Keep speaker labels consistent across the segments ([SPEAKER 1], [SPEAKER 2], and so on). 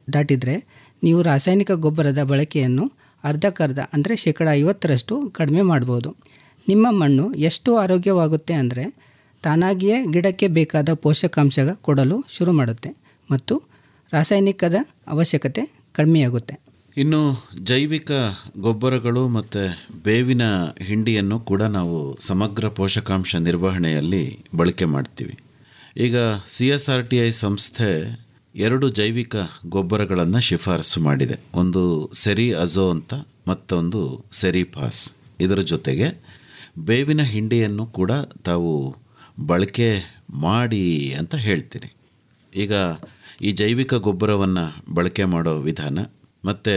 [SPEAKER 1] ದಾಟಿದರೆ ನೀವು ರಾಸಾಯನಿಕ ಗೊಬ್ಬರದ ಬಳಕೆಯನ್ನು ಅರ್ಧಕ್ಕರ್ಧ ಅಂದರೆ ಶೇಕಡ ಐವತ್ತರಷ್ಟು ಕಡಿಮೆ ಮಾಡ್ಬೋದು ನಿಮ್ಮ ಮಣ್ಣು ಎಷ್ಟು ಆರೋಗ್ಯವಾಗುತ್ತೆ ಅಂದರೆ ತಾನಾಗಿಯೇ ಗಿಡಕ್ಕೆ ಬೇಕಾದ ಪೋಷಕಾಂಶ ಕೊಡಲು ಶುರು ಮಾಡುತ್ತೆ ಮತ್ತು ರಾಸಾಯನಿಕದ ಅವಶ್ಯಕತೆ ಕಡಿಮೆಯಾಗುತ್ತೆ
[SPEAKER 2] ಇನ್ನು ಜೈವಿಕ ಗೊಬ್ಬರಗಳು ಮತ್ತು ಬೇವಿನ ಹಿಂಡಿಯನ್ನು ಕೂಡ ನಾವು ಸಮಗ್ರ ಪೋಷಕಾಂಶ ನಿರ್ವಹಣೆಯಲ್ಲಿ ಬಳಕೆ ಮಾಡ್ತೀವಿ ಈಗ C S R T I ಸಂಸ್ಥೆ ಎರಡು ಜೈವಿಕ ಗೊಬ್ಬರಗಳನ್ನು ಶಿಫಾರಸು ಮಾಡಿದೆ ಒಂದು ಸೆರಿ ಅಜೋ ಅಂತ ಮತ್ತೊಂದು ಸೆರಿಪಾಸ್ ಇದರ ಜೊತೆಗೆ ಬೇವಿನ ಹಿಂಡಿಯನ್ನು ಕೂಡ ತಾವು ಬಳಕೆ ಮಾಡಿ ಅಂತ ಹೇಳ್ತೀನಿ ಈಗ ಈ ಜೈವಿಕ ಗೊಬ್ಬರವನ್ನು ಬಳಕೆ ಮಾಡೋ ವಿಧಾನ ಮತ್ತು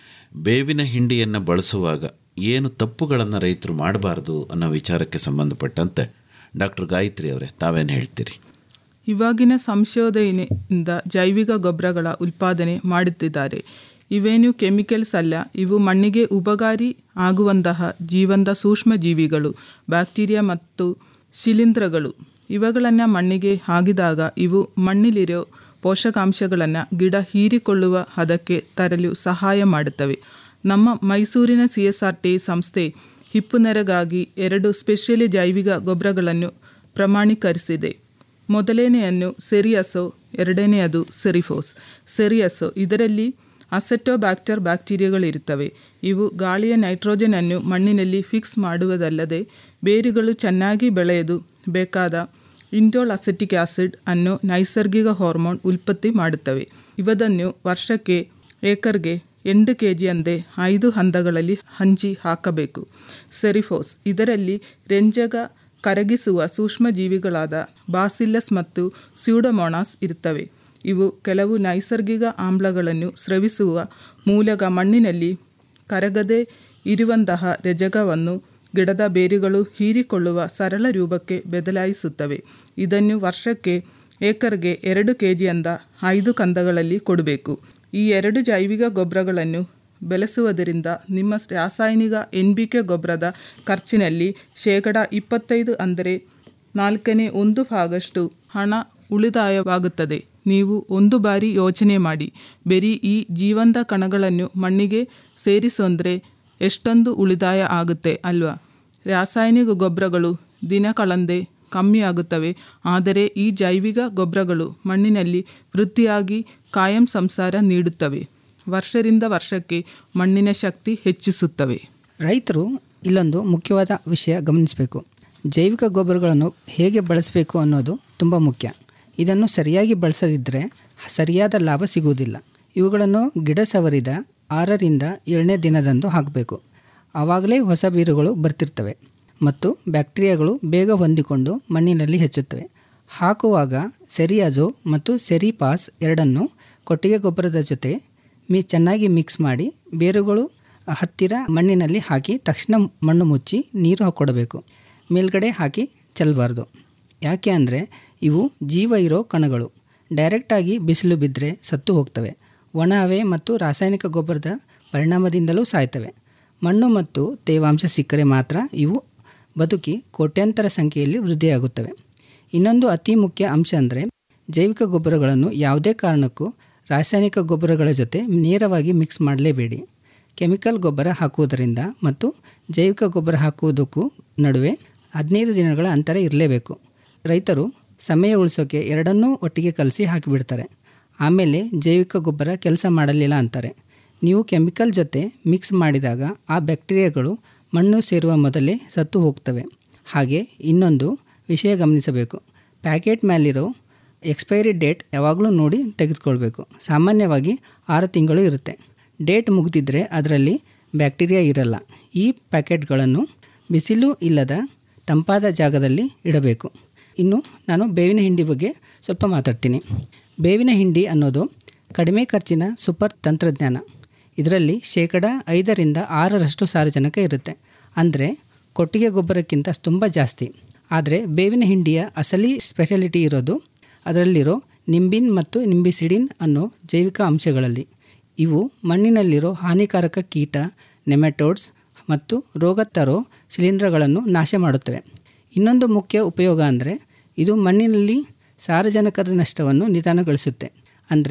[SPEAKER 2] ಬೇವಿನ ಹಿಂಡಿಯನ್ನು ಬಳಸುವಾಗ ಏನು ತಪ್ಪುಗಳನ್ನು ರೈತರು ಮಾಡಬಾರ್ದು ಅನ್ನೋ ವಿಚಾರಕ್ಕೆ ಸಂಬಂಧಪಟ್ಟಂತೆ ಡಾಕ್ಟರ್ ಗಾಯತ್ರಿ ಅವರೇ ತಾವೇನು ಹೇಳ್ತೀರಿ
[SPEAKER 3] ಇವಾಗಿನ ಸಂಶೋಧನೆಯಿಂದ ಜೈವಿಕ ಗೊಬ್ಬರಗಳ ಉತ್ಪಾದನೆ ಮಾಡುತ್ತಿದ್ದಾರೆ ಇವೇನು ಕೆಮಿಕಲ್ಸ್ ಅಲ್ಲ ಇವು ಮಣ್ಣಿಗೆ ಉಪಕಾರಿ ಆಗುವಂತಹ ಜೀವಂತ ಸೂಕ್ಷ್ಮ ಜೀವಿಗಳು ಬ್ಯಾಕ್ಟೀರಿಯಾ ಮತ್ತು ಶಿಲೀಂಧ್ರಗಳು ಇವುಗಳನ್ನು ಮಣ್ಣಿಗೆ ಹಾಕಿದಾಗ ಇವು ಮಣ್ಣಿಲಿರೋ ಪೋಷಕಾಂಶಗಳನ್ನು ಗಿಡ ಹೀರಿಕೊಳ್ಳುವ ಹದಕ್ಕೆ ತರಲು ಸಹಾಯ ಮಾಡುತ್ತವೆ ನಮ್ಮ ಮೈಸೂರಿನ ಸಿ ಎಸ್ ಆರ್ ಟಿ ಸಂಸ್ಥೆ ಹಿಪ್ಪುನೆರಗಾಗಿ ಎರಡು ಸ್ಪೆಷಲಿ ಜೈವಿಕ ಗೊಬ್ಬರಗಳನ್ನು ಪ್ರಮಾಣೀಕರಿಸಿದೆ ಮೊದಲನೆಯನ್ನು ಸೆರಿಯಸೋ ಎರಡನೆಯದು ಸೆರಿಫೋಸ್ ಸೆರಿಯಸೋ ಇದರಲ್ಲಿ ಅಸೆಟೋಬ್ಯಾಕ್ಟರ್ ಬ್ಯಾಕ್ಟೀರಿಯಾಗಳಿರುತ್ತವೆ ಇವು ಗಾಳಿಯ ನೈಟ್ರೋಜನನ್ನು ಮಣ್ಣಿನಲ್ಲಿ ಫಿಕ್ಸ್ ಮಾಡುವುದಲ್ಲದೆ ಬೇರುಗಳು ಚೆನ್ನಾಗಿ ಬೆಳೆಯಲು ಬೇಕಾದ ಇಂಡೋಲ್ ಅಸೆಟಿಕ್ ಆಸಿಡ್ ಅನ್ನು ನೈಸರ್ಗಿಕ ಹಾರ್ಮೋನ್ ಉತ್ಪತ್ತಿ ಮಾಡುತ್ತವೆ ಇವದನ್ನು ವರ್ಷಕ್ಕೆ ಏಕರ್ಗೆ ಎಂಟು ಕೆ ಜಿಯಂತೆ ಐದು ಹಂತಗಳಲ್ಲಿ ಹಂಚಿ ಹಾಕಬೇಕು ಸೆರಿಫೋಸ್ ಇದರಲ್ಲಿ ರೆಂಜಗ ಕರಗಿಸುವ ಸೂಕ್ಷ್ಮಜೀವಿಗಳಾದ ಬಾಸಿಲ್ಲಸ್ ಮತ್ತು ಸ್ಯೂಡಮೋನಾಸ್ ಇರುತ್ತವೆ ಇವು ಕೆಲವು ನೈಸರ್ಗಿಕ ಆಮ್ಲಗಳನ್ನು ಸ್ರವಿಸುವ ಮೂಲಕ ಮಣ್ಣಿನಲ್ಲಿ ಕರಗದೆ ಇರುವಂತಹ ರೆಜಗವನ್ನು ಗಿಡದ ಬೇರುಗಳು ಹೀರಿಕೊಳ್ಳುವ ಸರಳ ರೂಪಕ್ಕೆ ಬದಲಾಯಿಸುತ್ತವೆ ಇದನ್ನು ವರ್ಷಕ್ಕೆ ಏಕರ್ಗೆ ಎರಡು ಕೆ ಜಿಯಿಂದ ಐದು ಕಂದಗಳಲ್ಲಿ ಕೊಡಬೇಕು ಈ ಎರಡು ಜೈವಿಕ ಗೊಬ್ಬರಗಳನ್ನು ಬೆಳೆಸುವುದರಿಂದ ನಿಮ್ಮ ರಾಸಾಯನಿಕ ಎನ್ ಬಿ ಕೆ ಗೊಬ್ಬರದ ಖರ್ಚಿನಲ್ಲಿ ಶೇಕಡ ಇಪ್ಪತ್ತೈದು ಅಂದರೆ ನಾಲ್ಕನೇ ಒಂದು ಭಾಗಷ್ಟು ಹಣ ಉಳಿತಾಯವಾಗುತ್ತದೆ ನೀವು ಒಂದು ಬಾರಿ ಯೋಚನೆ ಮಾಡಿ ಬರೀ ಈ ಜೀವಂತ ಕಣಗಳನ್ನು ಮಣ್ಣಿಗೆ ಸೇರಿಸೋಂದ್ರೆ ಎಷ್ಟೊಂದು ಉಳಿತಾಯ ಆಗುತ್ತೆ ಅಲ್ವಾ ರಾಸಾಯನಿಕ ಗೊಬ್ಬರಗಳು ದಿನ ಕಳಂದೆ ಕಮ್ಮಿ ಆಗುತ್ತವೆ ಆದರೆ ಈ ಜೈವಿಕ ಗೊಬ್ಬರಗಳು ಮಣ್ಣಿನಲ್ಲಿ ವೃತ್ತಿಯಾಗಿ ಕಾಯಂ ಸಂಸಾರ ನೀಡುತ್ತವೆ ವರ್ಷದಿಂದ ವರ್ಷಕ್ಕೆ ಮಣ್ಣಿನ ಶಕ್ತಿ ಹೆಚ್ಚಿಸುತ್ತವೆ
[SPEAKER 1] ರೈತರು ಇಲ್ಲೊಂದು ಮುಖ್ಯವಾದ ವಿಷಯ ಗಮನಿಸಬೇಕು ಜೈವಿಕ ಗೊಬ್ಬರಗಳನ್ನು ಹೇಗೆ ಬಳಸಬೇಕು ಅನ್ನೋದು ತುಂಬ ಮುಖ್ಯ ಇದನ್ನು ಸರಿಯಾಗಿ ಬಳಸದಿದ್ದರೆ ಸರಿಯಾದ ಲಾಭ ಸಿಗುವುದಿಲ್ಲ ಇವುಗಳನ್ನು ಗಿಡ ಸವರಿದ ಆರರಿಂದ ಏಳನೇ ದಿನದಂದು ಹಾಕಬೇಕು ಆವಾಗಲೇ ಹೊಸ ಬೇರುಗಳು ಬರ್ತಿರ್ತವೆ ಮತ್ತು ಬ್ಯಾಕ್ಟೀರಿಯಾಗಳು ಬೇಗ ಹೊಂದಿಕೊಂಡು ಮಣ್ಣಿನಲ್ಲಿ ಹೆಚ್ಚುತ್ತವೆ ಹಾಕುವಾಗ ಸೆರಿಯಾಜೋ ಮತ್ತು ಸೆರಿಪಾಸ್ ಎರಡನ್ನು ಕೊಟ್ಟಿಗೆ ಗೊಬ್ಬರದ ಜೊತೆ ಮಿ ಚೆನ್ನಾಗಿ ಮಿಕ್ಸ್ ಮಾಡಿ ಬೇರುಗಳು ಹತ್ತಿರ ಮಣ್ಣಿನಲ್ಲಿ ಹಾಕಿ ತಕ್ಷಣ ಮಣ್ಣು ಮುಚ್ಚಿ ನೀರು ಹಾಕ್ಕೊಡಬೇಕು ಮೇಲ್ಗಡೆ ಹಾಕಿ ಚೆಲ್ಲಬಾರ್ದು ಯಾಕೆ ಅಂದರೆ ಇವು ಜೀವ ಇರೋ ಕಣಗಳು ಡೈರೆಕ್ಟಾಗಿ ಬಿಸಿಲು ಬಿದ್ದರೆ ಸತ್ತು ಹೋಗ್ತವೆ ಒಣ ಹವೆ ಮತ್ತು ರಾಸಾಯನಿಕ ಗೊಬ್ಬರದ ಪರಿಣಾಮದಿಂದಲೂ ಸಾಯ್ತವೆ ಮಣ್ಣು ಮತ್ತು ತೇವಾಂಶ ಸಿಕ್ಕರೆ ಮಾತ್ರ ಇವು ಬದುಕಿ ಕೋಟ್ಯಾಂತರ ಸಂಖ್ಯೆಯಲ್ಲಿ ವೃದ್ಧಿಯಾಗುತ್ತವೆ ಇನ್ನೊಂದು ಅತಿ ಮುಖ್ಯ ಅಂಶ ಅಂದರೆ ಜೈವಿಕ ಗೊಬ್ಬರಗಳನ್ನು ಯಾವುದೇ ಕಾರಣಕ್ಕೂ ರಾಸಾಯನಿಕ ಗೊಬ್ಬರಗಳ ಜೊತೆ ನೇರವಾಗಿ ಮಿಕ್ಸ್ ಮಾಡಲೇಬೇಡಿ ಕೆಮಿಕಲ್ ಗೊಬ್ಬರ ಹಾಕುವುದರಿಂದ ಮತ್ತು ಜೈವಿಕ ಗೊಬ್ಬರ ಹಾಕುವುದಕ್ಕೂ ನಡುವೆ ಹದಿನೈದು ದಿನಗಳ ಅಂತರ ಇರಲೇಬೇಕು ರೈತರು ಸಮಯ ಉಳಿಸೋಕೆ ಎರಡನ್ನೂ ಒಟ್ಟಿಗೆ ಕಲಸಿ ಹಾಕಿಬಿಡ್ತಾರೆ ಆಮೇಲೆ ಜೈವಿಕ ಗೊಬ್ಬರ ಕೆಲಸ ಮಾಡಲಿಲ್ಲ ಅಂತಾರೆ ನೀವು ಕೆಮಿಕಲ್ ಜೊತೆ ಮಿಕ್ಸ್ ಮಾಡಿದಾಗ ಆ ಬ್ಯಾಕ್ಟೀರಿಯಾಗಳು ಮಣ್ಣು ಸೇರುವ ಮೊದಲೇ ಸತ್ತು ಹೋಗ್ತವೆ ಹಾಗೆ ಇನ್ನೊಂದು ವಿಷಯ ಗಮನಿಸಬೇಕು ಪ್ಯಾಕೆಟ್ ಮೇಲಿರೋ ಎಕ್ಸ್ಪೈರಿ ಡೇಟ್ ಯಾವಾಗಲೂ ನೋಡಿ ತೆಗೆದುಕೊಳ್ಬೇಕು ಸಾಮಾನ್ಯವಾಗಿ ಆರು ತಿಂಗಳು ಇರುತ್ತೆ ಡೇಟ್ ಮುಗಿದಿದ್ರೆ ಅದರಲ್ಲಿ ಬ್ಯಾಕ್ಟೀರಿಯಾ ಇರಲ್ಲ ಈ ಪ್ಯಾಕೆಟ್ಗಳನ್ನು ಬಿಸಿಲು ಇಲ್ಲದ ತಂಪಾದ ಜಾಗದಲ್ಲಿ ಇಡಬೇಕು ಇನ್ನು ನಾನು ಬೇವಿನ ಹಿಂಡಿ ಬಗ್ಗೆ ಸ್ವಲ್ಪ ಮಾತಾಡ್ತೀನಿ ಬೇವಿನ ಹಿಂಡಿ ಅನ್ನೋದು ಕಡಿಮೆ ಖರ್ಚಿನ ಸೂಪರ್ ತಂತ್ರಜ್ಞಾನ ಇದರಲ್ಲಿ ಶೇಕಡ ಐದರಿಂದ ಆರರಷ್ಟು ಸಾರಜನಕ ಇರುತ್ತೆ ಅಂದರೆ ಕೊಟ್ಟಿಗೆ ಗೊಬ್ಬರಕ್ಕಿಂತ ತುಂಬ ಜಾಸ್ತಿ ಆದರೆ ಬೇವಿನ ಹಿಂಡಿಯ ಅಸಲಿ ಸ್ಪೆಷಾಲಿಟಿ ಇರೋದು ಅದರಲ್ಲಿರೋ ನಿಂಬಿನ್ ಮತ್ತು ನಿಂಬಿಸಿಡಿನ್ ಅನ್ನೋ ಜೈವಿಕ ಅಂಶಗಳಲ್ಲಿ ಇವು ಮಣ್ಣಿನಲ್ಲಿರೋ ಹಾನಿಕಾರಕ ಕೀಟ ನೆಮೆಟೋಡ್ಸ್ ಮತ್ತು ರೋಗ ತರೋ ಶಿಲೀಂಧ್ರಗಳನ್ನು ನಾಶ ಮಾಡುತ್ತವೆ ಇನ್ನೊಂದು ಮುಖ್ಯ ಉಪಯೋಗ ಅಂದರೆ ಇದು ಮಣ್ಣಿನಲ್ಲಿ ಸಾರಜನಕದ ನಷ್ಟವನ್ನು ನಿಧಾನಗೊಳಿಸುತ್ತೆ ಅಂದರೆ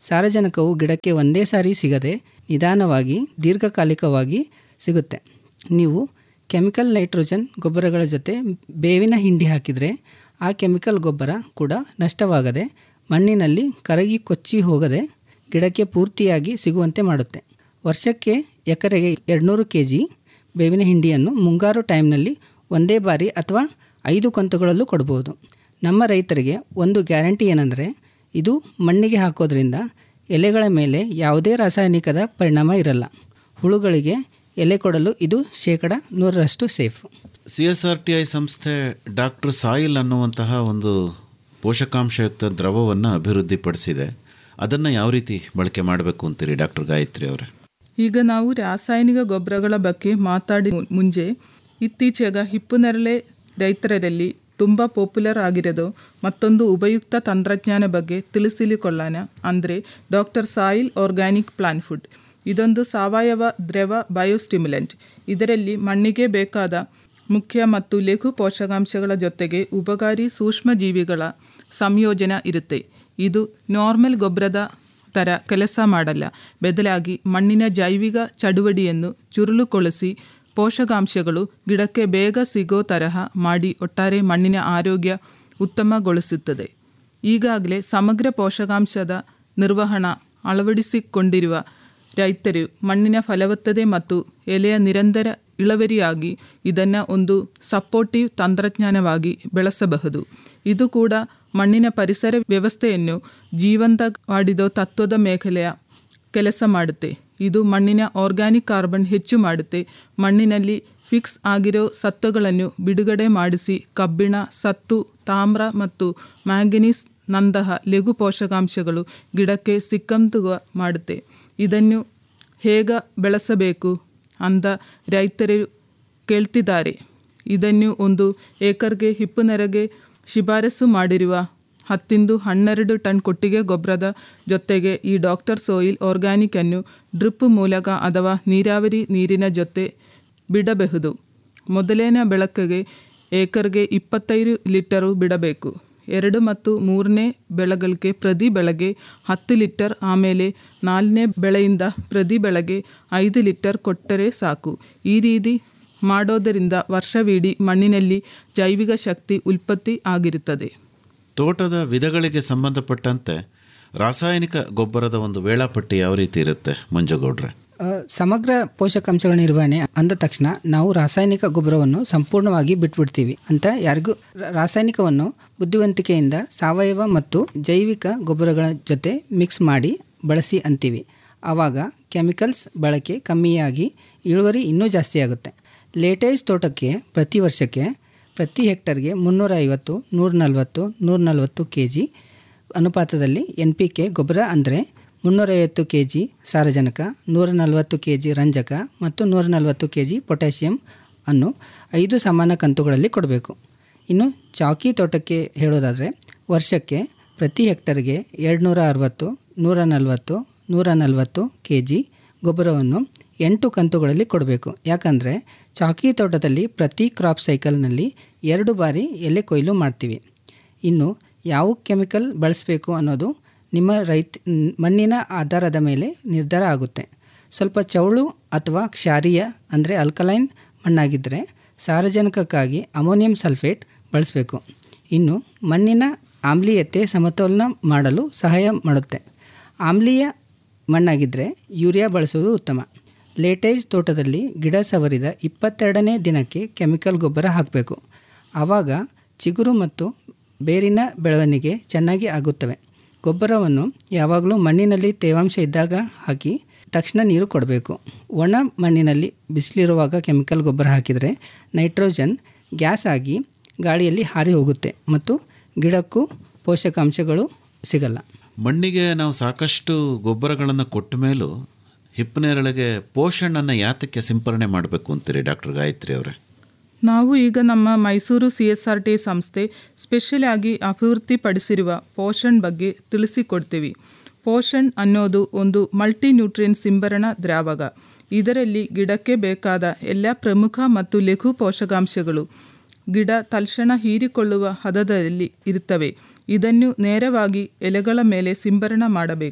[SPEAKER 1] ಸಾರಜನಕವು ಗಿಡಕ್ಕೆ ಒಂದೇ ಸಾರಿ ಸಿಗದೆ ನಿಧಾನವಾಗಿ ದೀರ್ಘಕಾಲಿಕವಾಗಿ ಸಿಗುತ್ತೆ ನೀವು ಕೆಮಿಕಲ್ ನೈಟ್ರೋಜನ್ ಗೊಬ್ಬರಗಳ ಜೊತೆ ಬೇವಿನ ಹಿಂಡಿ ಹಾಕಿದರೆ ಆ ಕೆಮಿಕಲ್ ಗೊಬ್ಬರ ಕೂಡ ನಷ್ಟವಾಗದೆ ಮಣ್ಣಿನಲ್ಲಿ ಕರಗಿ ಕೊಚ್ಚಿ ಹೋಗದೆ ಗಿಡಕ್ಕೆ ಪೂರ್ತಿಯಾಗಿ ಸಿಗುವಂತೆ ಮಾಡುತ್ತೆ ವರ್ಷಕ್ಕೆ ಎಕರೆಗೆ ಎರಡುನೂರು ಕೆ ಜಿ ಬೇವಿನ ಹಿಂಡಿಯನ್ನು ಮುಂಗಾರು ಟೈಮ್ನಲ್ಲಿ ಒಂದೇ ಬಾರಿ ಅಥವಾ ಐದು ಕಂತುಗಳಲ್ಲೂ ಕೊಡ್ಬೋದು ನಮ್ಮ ರೈತರಿಗೆ ಒಂದು ಗ್ಯಾರಂಟಿ ಏನಂದರೆ ಇದು ಮಣ್ಣಿಗೆ ಹಾಕೋದ್ರಿಂದ ಎಲೆಗಳ ಮೇಲೆ ಯಾವುದೇ ರಾಸಾಯನಿಕದ ಪರಿಣಾಮ ಇರಲ್ಲ ಹುಳುಗಳಿಗೆ ಎಲೆ ಕೊಡಲು ಇದು ಶೇಕಡ ನೂರರಷ್ಟು safe
[SPEAKER 2] C S R T I ಸಂಸ್ಥೆ ಡಾಕ್ಟರ್ ಸಾಯಿಲ್ ಅನ್ನುವಂತಹ ಒಂದು ಪೋಷಕಾಂಶಯುಕ್ತ ದ್ರವವನ್ನು ಅಭಿವೃದ್ಧಿಪಡಿಸಿದೆ ಅದನ್ನು ಯಾವ ರೀತಿ ಬಳಕೆ ಮಾಡಬೇಕು ಅಂತೀರಿ ಡಾಕ್ಟರ್ ಗಾಯತ್ರಿ ಅವರೇ
[SPEAKER 3] ಈಗ ನಾವು ರಾಸಾಯನಿಕ ಗೊಬ್ಬರಗಳ ಬಗ್ಗೆ ಮಾತಾಡಿ ಮು- ಮುಂಚೆ ಇತ್ತೀಚೆಗ ಹಿಪ್ಪು ನೆರಳೆ ರೈತರಲ್ಲಿ ತುಂಬ ಪಾಪ್ಯುಲರ್ ಆಗಿರೋದು ಮತ್ತೊಂದು ಉಪಯುಕ್ತ ತಂತ್ರಜ್ಞಾನ ಬಗ್ಗೆ ತಿಳಿಸಿಕೊಳ್ಳೋಣ ಅಂದರೆ doctor soil organic plant food ಇದೊಂದು ಸಾವಯವ ದ್ರವ ಬಯೋಸ್ಟಿಮ್ಯುಲೆಂಟ್ ಇದರಲ್ಲಿ ಮಣ್ಣಿಗೆ ಬೇಕಾದ ಮುಖ್ಯ ಮತ್ತು ಲಘು ಪೋಷಕಾಂಶಗಳ ಜೊತೆಗೆ ಉಪಕಾರಿ ಸೂಕ್ಷ್ಮ ಜೀವಿಗಳ ಸಂಯೋಜನೆ ಇರುತ್ತೆ ಇದು ನಾರ್ಮಲ್ ಗೊಬ್ಬರದ ಥರ ಕೆಲಸ ಮಾಡಲ್ಲ ಬದಲಾಗಿ ಮಣ್ಣಿನ ಜೈವಿಕ ಚಟುವಟಿಕೆಯನ್ನು ಚುರುಳುಗೊಳಿಸಿ ಪೋಷಕಾಂಶಗಳು ಗಿಡಕ್ಕೆ ಬೇಗ ಸಿಗೋ ತರಹ ಮಾಡಿ ಒಟ್ಟಾರೆ ಮಣ್ಣಿನ ಆರೋಗ್ಯ ಉತ್ತಮಗೊಳಿಸುತ್ತದೆ ಈಗಾಗಲೇ ಸಮಗ್ರ ಪೋಷಕಾಂಶದ ನಿರ್ವಹಣಾ ಅಳವಡಿಸಿಕೊಂಡಿರುವ ರೈತರು ಮಣ್ಣಿನ ಫಲವತ್ತತೆ ಮತ್ತು ಎಲೆಯ ನಿರಂತರ ಇಳುವರಿಯಾಗಿ ಇದನ್ನು ಒಂದು ಸಪೋರ್ಟಿವ್ ತಂತ್ರಜ್ಞಾನವಾಗಿ ಬೆಳೆಸಬಹುದು ಇದು ಕೂಡ ಮಣ್ಣಿನ ಪರಿಸರ ವ್ಯವಸ್ಥೆಯನ್ನು ಜೀವಂತವಾಡಿದ ತತ್ವದ ಮೇಖಲೆಯ ಕೆಲಸ ಮಾಡುತ್ತೆ ಇದು ಮಣ್ಣಿನ ಆರ್ಗ್ಯಾನಿಕ್ ಕಾರ್ಬನ್ ಹೆಚ್ಚು ಮಾಡುತ್ತೆ ಮಣ್ಣಿನಲ್ಲಿ ಫಿಕ್ಸ್ ಆಗಿರೋ ಸತ್ತುಗಳನ್ನು ಬಿಡುಗಡೆ ಮಾಡಿಸಿ ಕಬ್ಬಿಣ ಸತ್ತು ತಾಮ್ರ ಮತ್ತು ಮ್ಯಾಂಗನೀಸ್ ನಂತಹ ಲಘು ಪೋಷಕಾಂಶಗಳು ಗಿಡಕ್ಕೆ ಸಿಕ್ಕಂತುವ ಮಾಡುತ್ತೆ ಇದನ್ನು ಹೇಗ ಬೆಳೆಸಬೇಕು ಅಂತ ರೈತರು ಕೇಳ್ತಿದ್ದಾರೆ ಇದನ್ನು ಒಂದು ಏಕರ್ಗೆ ಹಿಪ್ಪು ನೆರಗೆ ಶಿಫಾರಸು ಮಾಡಿರುವ ಹತ್ತಿಂದು ಹನ್ನೆರಡು ಟನ್ ಕೊಟ್ಟಿಗೆ ಗೊಬ್ಬರದ ಜೊತೆಗೆ ಈ ಡಾಕ್ಟರ್ ಸೋಯಿಲ್ ಆರ್ಗ್ಯಾನಿಕ್ ಅನ್ನು ಡ್ರಿಪ್ ಮೂಲಕ ಅಥವಾ ನೀರಾವರಿ ನೀರಿನ ಜೊತೆ ಬಿಡಬಹುದು ಮೊದಲನೇ ಬೆಳಕಿಗೆ ಏಕರ್ಗೆ ಇಪ್ಪತ್ತೈದು ಲೀಟರು ಬಿಡಬೇಕು ಎರಡು ಮತ್ತು ಮೂರನೇ ಬೆಳೆಗಳಿಗೆ ಪ್ರತಿ ಬೆಳೆಗೆ ಹತ್ತು ಲೀಟರ್ ಆಮೇಲೆ ನಾಲ್ಕನೇ ಬೆಳೆಯಿಂದ ಪ್ರತಿ ಬೆಳೆಗೆ ಐದು ಲೀಟರ್ ಕೊಟ್ಟರೆ ಸಾಕು ಈ ರೀತಿ ಮಾಡೋದರಿಂದ ವರ್ಷವಿಡೀ ಮಣ್ಣಿನಲ್ಲಿ ಜೈವಿಕ ಶಕ್ತಿ ಉತ್ಪತ್ತಿ ಆಗಿರುತ್ತದೆ
[SPEAKER 2] ತೋಟದ ವಿಧಗಳಿಗೆ ಸಂಬಂಧಪಟ್ಟಂತೆ ರಾಸಾಯನಿಕ ಗೊಬ್ಬರದ ಒಂದು ವೇಳಾಪಟ್ಟಿ ಯಾವ ರೀತಿ ಇರುತ್ತೆ ಮಂಜುಗೌಡ್ರೆ
[SPEAKER 1] ಆ, ಸಮಗ್ರ ಪೋಷಕಾಂಶಗಳ ನಿರ್ವಹಣೆ ಅಂದ ತಕ್ಷಣ ನಾವು ರಾಸಾಯನಿಕ ಗೊಬ್ಬರವನ್ನು ಸಂಪೂರ್ಣವಾಗಿ ಬಿಟ್ಬಿಡ್ತೀವಿ ಅಂತ ಯಾರಿಗೂ ರ- ರಾಸಾಯನಿಕವನ್ನು ಬುದ್ಧಿವಂತಿಕೆಯಿಂದ ಸಾವಯವ ಮತ್ತು ಜೈವಿಕ ಗೊಬ್ಬರಗಳ ಜೊತೆ ಮಿಕ್ಸ್ ಮಾಡಿ ಬಳಸಿ ಅಂತೀವಿ ಆವಾಗ ಕೆಮಿಕಲ್ಸ್ ಬಳಕೆ ಕಮ್ಮಿಯಾಗಿ ಇಳುವರಿ ಇನ್ನೂ ಜಾಸ್ತಿ ಆಗುತ್ತೆ ಲೇಟೇಜ್ ತೋಟಕ್ಕೆ ಪ್ರತಿ ವರ್ಷಕ್ಕೆ ಪ್ರತಿ ಹೆಕ್ಟರ್ಗೆ ಮುನ್ನೂರ ಐವತ್ತು ನೂರ ನಲ್ವತ್ತು ನೂರ ನಲ್ವತ್ತು ಕೆ ಜಿ ಅನುಪಾತದಲ್ಲಿ ಎನ್ ಪಿ ಕೆ ಗೊಬ್ಬರ ಅಂದರೆ ಮುನ್ನೂರೈವತ್ತು ಕೆ ಜಿ ಸಾರಜನಕ ನೂರ ನಲವತ್ತು ಕೆ ಜಿ ರಂಜಕ ಮತ್ತು ನೂರ ನಲವತ್ತು ಕೆ ಜಿ ಪೊಟ್ಯಾಷಿಯಂ ಅನ್ನು ಐದು ಸಮಾನ ಕಂತುಗಳಲ್ಲಿ ಕೊಡಬೇಕು ಇನ್ನು ಚಾಕಿ ತೋಟಕ್ಕೆ ಹೇಳೋದಾದರೆ ವರ್ಷಕ್ಕೆ ಪ್ರತಿ ಹೆಕ್ಟರ್ಗೆ ಎರಡುನೂರ ಅರವತ್ತು ನೂರ ನಲವತ್ತು ನೂರ ನಲವತ್ತು ಕೆ ಜಿ ಗೊಬ್ಬರವನ್ನು ಎಂಟು ಕಂತುಗಳಲ್ಲಿ ಕೊಡಬೇಕು ಯಾಕಂದರೆ ಚಾಕಿ ತೋಟದಲ್ಲಿ ಪ್ರತಿ ಕ್ರಾಪ್ ಸೈಕಲ್ನಲ್ಲಿ ಎರಡು ಬಾರಿ ಎಲೆ ಕೊಯ್ಲು ಮಾಡ್ತೀವಿ ಇನ್ನು ಯಾವ ಕೆಮಿಕಲ್ ಬಳಸಬೇಕು ಅನ್ನೋದು ನಿಮ್ಮ ರೈತ ಮಣ್ಣಿನ ಆಧಾರದ ಮೇಲೆ ನಿರ್ಧಾರ ಆಗುತ್ತೆ ಸ್ವಲ್ಪ ಚೌಳು ಅಥವಾ ಕ್ಷಾರೀಯ ಅಂದರೆ ಅಲ್ಕಲೈನ್ ಮಣ್ಣಾಗಿದ್ದರೆ ಸಾರಜನಕಕ್ಕಾಗಿ ಅಮೋನಿಯಂ ಸಲ್ಫೇಟ್ ಬಳಸಬೇಕು ಇನ್ನು ಮಣ್ಣಿನ ಆಮ್ಲೀಯತೆ ಸಮತೋಲನ ಮಾಡಲು ಸಹಾಯ ಮಾಡುತ್ತೆ ಆಮ್ಲೀಯ ಮಣ್ಣಾಗಿದ್ದರೆ ಯೂರಿಯಾ ಬಳಸುವುದು ಉತ್ತಮ ಲೇಟೇಜ್ ತೋಟದಲ್ಲಿ ಗಿಡ ಸವರಿದ ಇಪ್ಪತ್ತೆರಡನೇ ದಿನಕ್ಕೆ ಕೆಮಿಕಲ್ ಗೊಬ್ಬರ ಹಾಕಬೇಕು ಆವಾಗ ಚಿಗುರು ಮತ್ತು ಬೇರಿನ ಬೆಳವಣಿಗೆ ಚೆನ್ನಾಗಿ ಆಗುತ್ತವೆ ಗೊಬ್ಬರವನ್ನು ಯಾವಾಗಲೂ ಮಣ್ಣಿನಲ್ಲಿ ತೇವಾಂಶ ಇದ್ದಾಗ ಹಾಕಿ ತಕ್ಷಣ ನೀರು ಕೊಡಬೇಕು ಒಣ ಮಣ್ಣಿನಲ್ಲಿ ಬಿಸಿಲಿರುವಾಗ ಕೆಮಿಕಲ್ ಗೊಬ್ಬರ ಹಾಕಿದರೆ ನೈಟ್ರೋಜನ್ ಗ್ಯಾಸ್ ಆಗಿ ಗಾಳಿಯಲ್ಲಿ ಹಾರಿ ಹೋಗುತ್ತೆ ಮತ್ತು ಗಿಡಕ್ಕೂ ಪೋಷಕಾಂಶಗಳು ಸಿಗಲ್ಲ
[SPEAKER 2] ಮಣ್ಣಿಗೆ ನಾವು ಸಾಕಷ್ಟು ಗೊಬ್ಬರಗಳನ್ನು ಕೊಟ್ಟ ಮೇಲೂ ಹಿಪ್ಪನೇರಳೆಗೆ ಪೋಷಣನ್ನು ಯಾತಕ್ಕೆ ಸಿಂಪರಣೆ ಮಾಡಬೇಕು ಅಂತೀರಿ ಡಾಕ್ಟರ್ ಗಾಯತ್ರಿ ಅವರೇ
[SPEAKER 3] ನಾವು ಈಗ ನಮ್ಮ Mysuru C S R T ಸಂಸ್ಥೆ ಸ್ಪೆಷಲ್ ಆಗಿ ಅಭಿವೃದ್ಧಿಪಡಿಸಿರುವ ಪೋಷಣ್ ಬಗ್ಗೆ ತಿಳಿಸಿಕೊಡ್ತೀವಿ ಪೋಷಣ್ ಅನ್ನೋದು ಒಂದು ಮಲ್ಟಿ ನ್ಯೂಟ್ರಿಯನ್ ಸಿಂಬರಣ ದ್ರಾವಕ ಇದರಲ್ಲಿ ಗಿಡಕ್ಕೆ ಬೇಕಾದ ಎಲ್ಲ ಪ್ರಮುಖ ಮತ್ತು ಲಘು ಪೋಷಕಾಂಶಗಳು ಗಿಡ ತಕ್ಷಣ ಹೀರಿಕೊಳ್ಳುವ ಹದದಲ್ಲಿ ಇರುತ್ತವೆ ಇದನ್ನು ನೇರವಾಗಿ ಎಲೆಗಳ ಮೇಲೆ ಸಿಂಬರಣ ಮಾಡಬೇಕು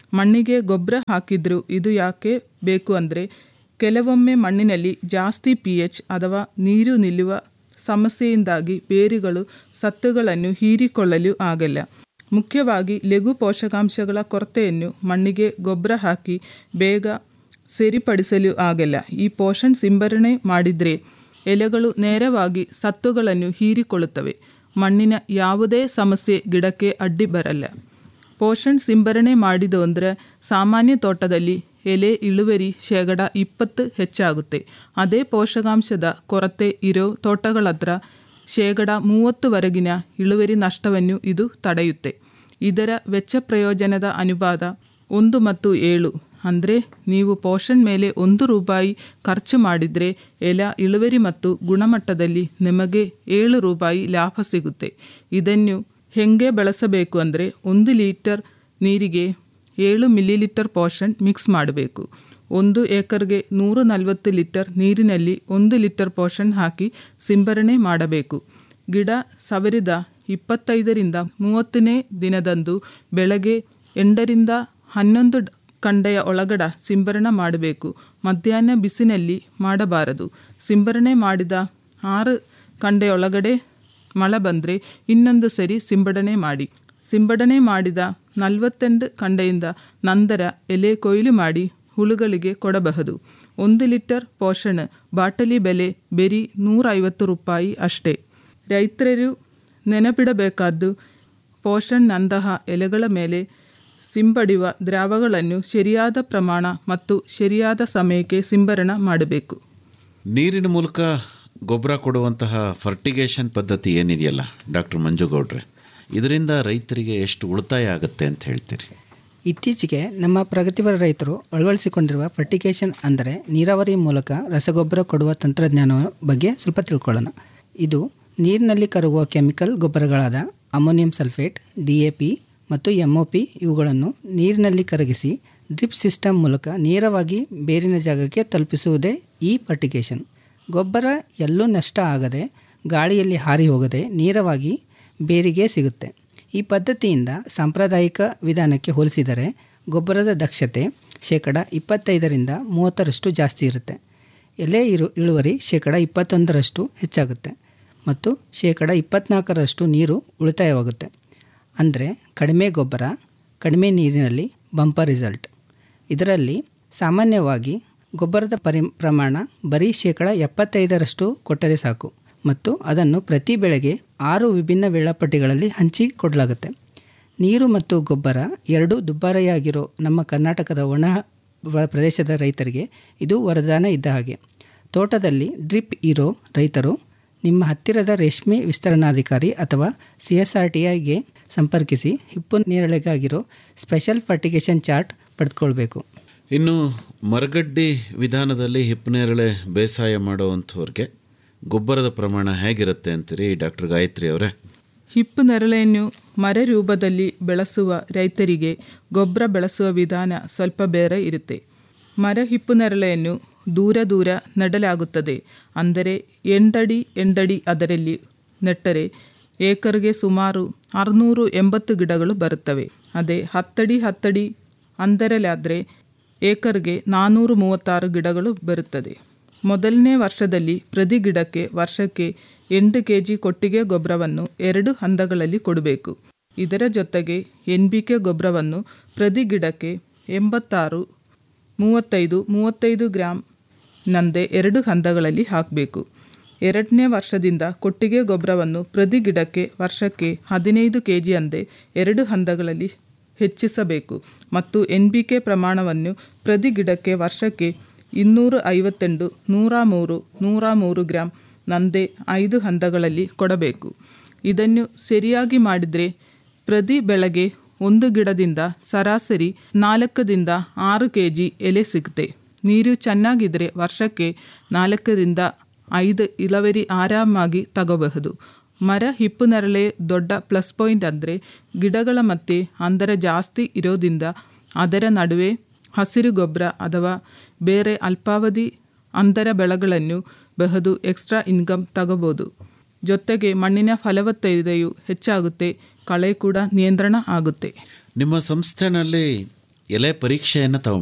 [SPEAKER 3] ಮಣ್ಣಿಗೆ ಗೊಬ್ಬರ ಹಾಕಿದ್ರು ಇದು ಯಾಕೆ ಬೇಕು ಅಂದರೆ ಕೆಲವೊಮ್ಮೆ ಮಣ್ಣಿನಲ್ಲಿ ಜಾಸ್ತಿ ಪಿ ಎಚ್ ಅಥವಾ ನೀರು ನಿಲ್ಲುವ ಸಮಸ್ಯೆಯಿಂದಾಗಿ ಬೇರುಗಳು ಸತ್ತುಗಳನ್ನು ಹೀರಿಕೊಳ್ಳಲು ಆಗಲ್ಲ ಮುಖ್ಯವಾಗಿ ಲಘು ಪೋಷಕಾಂಶಗಳ ಕೊರತೆಯನ್ನು ಮಣ್ಣಿಗೆ ಗೊಬ್ಬರ ಹಾಕಿ ಬೇಗ ಸರಿಪಡಿಸಲು ಆಗಲ್ಲ ಈ ಪೋಷಣ್ ಸಿಂಪರಣೆ ಮಾಡಿದರೆ ಎಲೆಗಳು ನೇರವಾಗಿ ಸತ್ತುಗಳನ್ನು ಹೀರಿಕೊಳ್ಳುತ್ತವೆ ಮಣ್ಣಿನ ಯಾವುದೇ ಸಮಸ್ಯೆ ಗಿಡಕ್ಕೆ ಅಡ್ಡಿ ಬರಲ್ಲ ಪೋಷಣ್ ಸಿಂಪರಣೆ ಮಾಡಿದ್ದು ಅಂದರೆ ಸಾಮಾನ್ಯ ತೋಟದಲ್ಲಿ ಎಲೆ ಇಳುವರಿ ಶೇಕಡ ಇಪ್ಪತ್ತು ಹೆಚ್ಚಾಗುತ್ತೆ ಅದೇ ಪೋಷಕಾಂಶದ ಕೊರತೆ ಇರೋ ತೋಟಗಳತ್ರ ಶೇಕಡ ಮೂವತ್ತುವರೆಗಿನ ಇಳುವರಿ ನಷ್ಟವನ್ನು ಇದು ತಡೆಯುತ್ತೆ ಇದರ ವೆಚ್ಚ ಪ್ರಯೋಜನದ ಅನುಪಾತ ಒಂದು ಮತ್ತು ಏಳು ಅಂದರೆ ನೀವು ಪೋಷಣ್ ಮೇಲೆ ಒಂದು ರೂಪಾಯಿ ಖರ್ಚು ಮಾಡಿದರೆ ಎಲ ಇಳುವರಿ ಮತ್ತು ಗುಣಮಟ್ಟದಲ್ಲಿ ನಿಮಗೆ ಏಳು ರೂಪಾಯಿ ಲಾಭ ಸಿಗುತ್ತೆ ಇದನ್ನು ಹೆಂಗೆ ಬೆಳೆಸಬೇಕು ಅಂದರೆ ಒಂದು ಲೀಟರ್ ನೀರಿಗೆ ಏಳು ಮಿಲಿಲೀಟರ್ ಪೋಷಣ್ ಮಿಕ್ಸ್ ಮಾಡಬೇಕು ಒಂದು ಏಕರ್ಗೆ ನೂರ ನಲವತ್ತು ಲೀಟರ್ ನೀರಿನಲ್ಲಿ ಒಂದು ಲೀಟರ್ ಪೋಷಣ್ ಹಾಕಿ ಸಿಂಪರಣೆ ಮಾಡಬೇಕು ಗಿಡ ಸವರಿದ ಇಪ್ಪತ್ತೈದರಿಂದ ಮೂವತ್ತನೇ ದಿನದಂದು ಬೆಳಗ್ಗೆ ಎಂಟರಿಂದ ಹನ್ನೊಂದು ಕಂಡೆಯ ಒಳಗಡ ಸಿಂಪರಣೆ ಮಾಡಬೇಕು ಮಧ್ಯಾಹ್ನ ಬಿಸಿನಲ್ಲಿ ಮಾಡಬಾರದು ಸಿಂಪರಣೆ ಮಾಡಿದ ಆರು ಕಂಡೆಯೊಳಗಡೆ ಮಳೆ ಬಂದರೆ ಇನ್ನೊಂದು ಸರಿ ಸಿಂಪಡಣೆ ಮಾಡಿ ಸಿಂಪಡಣೆ ಮಾಡಿದ ನಲವತ್ತೆಂಟು ಕಂಡೆಯಿಂದ ನಂತರ ಎಲೆ ಕೊಯ್ಲು ಮಾಡಿ ಹುಳುಗಳಿಗೆ ಕೊಡಬಹುದು ಒಂದು ಲೀಟರ್ ಪೋಷಣ ಬಾಟಲಿ ಬೆಲೆ ಬೆರಿ ನೂರೈವತ್ತು ರೂಪಾಯಿ ಅಷ್ಟೇ ರೈತರು ನೆನಪಿಡಬೇಕಾದ್ದು ಪೋಷಣ್ಣಂತಹ ಎಲೆಗಳ ಮೇಲೆ ಸಿಂಪಡಿಯುವ ದ್ರಾವಗಳನ್ನು ಸರಿಯಾದ ಪ್ರಮಾಣ ಮತ್ತು ಸರಿಯಾದ ಸಮಯಕ್ಕೆ ಸಿಂಪರಣ ಮಾಡಬೇಕು
[SPEAKER 2] ನೀರಿನ ಮೂಲಕ ಗೊಬ್ಬರ ಕೊಡುವಂತಹ ಫರ್ಟಿಗೇಷನ್ ಪದ್ಧತಿ ಏನಿದೆಯಲ್ಲ ಡಾಕ್ಟರ್ ಮಂಜುಗೌಡ್ರೆ ಇದರಿಂದ ರೈತರಿಗೆ ಎಷ್ಟು ಉಳಿತಾಯ ಆಗುತ್ತೆ ಅಂತ ಹೇಳ್ತೀರಿ
[SPEAKER 1] ಇತ್ತೀಚೆಗೆ ನಮ್ಮ ಪ್ರಗತಿಪರ ರೈತರು ಅಳವಡಿಸಿಕೊಂಡಿರುವ ಫರ್ಟಿಗೇಷನ್ ಅಂದರೆ ನೀರಾವರಿ ಮೂಲಕ ರಸಗೊಬ್ಬರ ಕೊಡುವ ತಂತ್ರಜ್ಞಾನ ಬಗ್ಗೆ ಸ್ವಲ್ಪ ತಿಳ್ಕೊಳ್ಳೋಣ ಇದು ನೀರಿನಲ್ಲಿ ಕರಗುವ ಕೆಮಿಕಲ್ ಗೊಬ್ಬರಗಳಾದ ammonium sulphate D A P ಮತ್ತು ಎಮ್ ಒ ಪಿ ಇವುಗಳನ್ನು ನೀರಿನಲ್ಲಿ ಕರಗಿಸಿ ಡ್ರಿಪ್ ಸಿಸ್ಟಮ್ ಮೂಲಕ ನೇರವಾಗಿ ಬೇರಿನ ಜಾಗಕ್ಕೆ ತಲುಪಿಸುವುದೇ ಈ ಫರ್ಟಿಗೇಷನ್ ಗೊಬ್ಬರ ಎಲ್ಲೂ ನಷ್ಟ ಆಗದೆ ಗಾಳಿಯಲ್ಲಿ ಹಾರಿ ಹೋಗದೆ ನೇರವಾಗಿ ಬೇರಿಗೆ ಸಿಗುತ್ತೆ ಈ ಪದ್ಧತಿಯಿಂದ ಸಾಂಪ್ರದಾಯಿಕ ವಿಧಾನಕ್ಕೆ ಹೋಲಿಸಿದರೆ ಗೊಬ್ಬರದ ದಕ್ಷತೆ ಶೇಕಡ ಇಪ್ಪತ್ತೈದರಿಂದ ಮೂವತ್ತರಷ್ಟು ಜಾಸ್ತಿ ಇರುತ್ತೆ ಎಲೆ ಇರು ಇಳುವರಿ ಶೇಕಡ ಇಪ್ಪತ್ತೊಂದರಷ್ಟು ಹೆಚ್ಚಾಗುತ್ತೆ ಮತ್ತು ಶೇಕಡ ಇಪ್ಪತ್ನಾಲ್ಕರಷ್ಟು ನೀರು ಉಳಿತಾಯವಾಗುತ್ತೆ ಅಂದರೆ ಕಡಿಮೆ ಗೊಬ್ಬರ ಕಡಿಮೆ ನೀರಿನಲ್ಲಿ ಬಂಪರ್ ರಿಸಲ್ಟ್ ಇದರಲ್ಲಿ ಸಾಮಾನ್ಯವಾಗಿ ಗೊಬ್ಬರದ ಪರಿ ಪ್ರಮಾಣ ಬರೀ ಶೇಕಡ ಎಪ್ಪತ್ತೈದರಷ್ಟು ಕೊಟ್ಟರೆ ಸಾಕು ಮತ್ತು ಅದನ್ನು ಪ್ರತಿ ಬೆಳೆಗೆ ಆರು ವಿಭಿನ್ನ ವೇಳಾಪಟ್ಟಿಗಳಲ್ಲಿ ಹಂಚಿ ಕೊಡಲಾಗುತ್ತೆ ನೀರು ಮತ್ತು ಗೊಬ್ಬರ ಎರಡೂ ದುಬಾರಿಯಾಗಿರೋ ನಮ್ಮ ಕರ್ನಾಟಕದ ಒಣ ಪ್ರ- ಪ್ರದೇಶದ ರೈತರಿಗೆ ಇದು ವರದಾನ ಇದ್ದ ಹಾಗೆ ತೋಟದಲ್ಲಿ ಡ್ರಿಪ್ ಇರೋ ರೈತರು ನಿಮ್ಮ ಹತ್ತಿರದ ರೇಷ್ಮೆ ವಿಸ್ತರಣಾಧಿಕಾರಿ ಅಥವಾ ಸಿ ಎಸ್ ಆರ್ ಟಿ ಐಗೆ ಸಂಪರ್ಕಿಸಿ ಹಿಪ್ಪು ನೇರಳೆಗಾಗಿರೋ ಸ್ಪೆಷಲ್ ಫರ್ಟಿಗೇಷನ್ ಚಾರ್ಟ್ ಪಡೆದುಕೊಳ್ಬೇಕು
[SPEAKER 2] ಇನ್ನು ಮರಗಡ್ಡಿ ವಿಧಾನದಲ್ಲಿ ಹಿಪ್ಪನೇರಳೆ ಬೇಸಾಯ ಮಾಡೋವಂಥವ್ರಿಗೆ ಗೊಬ್ಬರದ ಪ್ರಮಾಣ ಹೇಗಿರುತ್ತೆ ಅಂತೀರಿ ಡಾಕ್ಟರ್ ಗಾಯತ್ರಿ ಅವರೇ
[SPEAKER 3] ಹಿಪ್ಪು ನೆರಳೆಯನ್ನು ಮರ ರೂಪದಲ್ಲಿ ಬೆಳೆಸುವ ರೈತರಿಗೆ ಗೊಬ್ಬರ ಬೆಳೆಸುವ ವಿಧಾನ ಸ್ವಲ್ಪ ಬೇರೆ ಇರುತ್ತೆ ಮರ ಹಿಪ್ಪು ನೆರಳೆಯನ್ನು ದೂರ ದೂರ ನೆಡಲಾಗುತ್ತದೆ ಅಂದರೆ ಎಂಟಡಿ ಎಂಟಡಿ ಅದರಲ್ಲಿ ನೆಟ್ಟರೆ ಏಕರ್ಗೆ ಸುಮಾರು ಆರುನೂರು ಎಂಬತ್ತು ಗಿಡಗಳು ಬರುತ್ತವೆ ಅದೇ ಹತ್ತಡಿ ಹತ್ತಡಿ ಅಂತರಲಾದರೆ ಏಕರ್ಗೆ ನಾನ್ನೂರು ಮೂವತ್ತಾರು ಗಿಡಗಳು ಬರುತ್ತದೆ ಮೊದಲನೇ ವರ್ಷದಲ್ಲಿ ಪ್ರತಿ ಗಿಡಕ್ಕೆ ವರ್ಷಕ್ಕೆ ಎಂಟು ಕೆ ಜಿ ಕೊಟ್ಟಿಗೆ ಗೊಬ್ಬರವನ್ನು ಎರಡು ಹಂತಗಳಲ್ಲಿ ಕೊಡಬೇಕು ಇದರ ಜೊತೆಗೆ ಎನ್ ಬಿ ಕೆ ಗೊಬ್ಬರವನ್ನು ಪ್ರತಿ ಗಿಡಕ್ಕೆ ಎಂಬತ್ತಾರು ಮೂವತ್ತೈದು ಮೂವತ್ತೈದು ಗ್ರಾಮ್ ನಂದೆ ಎರಡು ಹಂತಗಳಲ್ಲಿ ಹಾಕಬೇಕು ಎರಡನೇ ವರ್ಷದಿಂದ ಕೊಟ್ಟಿಗೆ ಗೊಬ್ಬರವನ್ನು ಪ್ರತಿ ಗಿಡಕ್ಕೆ ವರ್ಷಕ್ಕೆ ಹದಿನೈದು ಕೆ ಜಿ ಅಂದೆ ಎರಡು ಹಂತಗಳಲ್ಲಿ ಹೆಚ್ಚಿಸಬೇಕು ಮತ್ತು ಎನ್ ಬಿ ಕೆ ಪ್ರಮಾಣವನ್ನು ಪ್ರತಿ ಗಿಡಕ್ಕೆ ವರ್ಷಕ್ಕೆ ಇನ್ನೂರ ಐವತ್ತೆಂಟು ನೂರ ಮೂರು ನೂರ ಮೂರು ಗ್ರಾಂ ನಂದೆ ಐದು ಹಂತಗಳಲ್ಲಿ ಕೊಡಬೇಕು ಇದನ್ನು ಸರಿಯಾಗಿ ಮಾಡಿದರೆ ಪ್ರತಿ ಬೆಳೆಗೆ ಒಂದು ಗಿಡದಿಂದ ಸರಾಸರಿ ನಾಲ್ಕರಿಂದ ಆರು ಕೆ ಜಿ ಎಲೆ ಸಿಗುತ್ತೆ ನೀರು ಚೆನ್ನಾಗಿದ್ದರೆ ವರ್ಷಕ್ಕೆ ನಾಲ್ಕರಿಂದ ಐದು ಇಳುವರಿ ಆರಾಮಾಗಿ ತಗೋಬಹುದು ಮರ ಹಿಪ್ಪು ನೆರಳೆ ದೊಡ್ಡ ಪ್ಲಸ್ ಪಾಯಿಂಟ್ ಅಂದರೆ ಗಿಡಗಳ ಮಧ್ಯೆ ಅಂತರ ಜಾಸ್ತಿ ಇರೋದ್ರಿಂದ ಅದರ ನಡುವೆ ಹಸಿರು ಗೊಬ್ಬರ ಅಥವಾ ಬೇರೆ ಅಲ್ಪಾವಧಿ ಅಂತರ ಬೆಳೆಗಳನ್ನು ಬಹುದು ಎಕ್ಸ್ಟ್ರಾ ಇನ್ಕಮ್ ತಗೋಬೋದು ಜೊತೆಗೆ ಮಣ್ಣಿನ ಫಲವತ್ತತೆಯು ಹೆಚ್ಚಾಗುತ್ತೆ ಕಳೆ ಕೂಡ ನಿಯಂತ್ರಣ ಆಗುತ್ತೆ
[SPEAKER 2] ನಿಮ್ಮ ಸಂಸ್ಥೆನಲ್ಲಿ ಎಲೆ ಪರೀಕ್ಷೆಯನ್ನು ತಾವು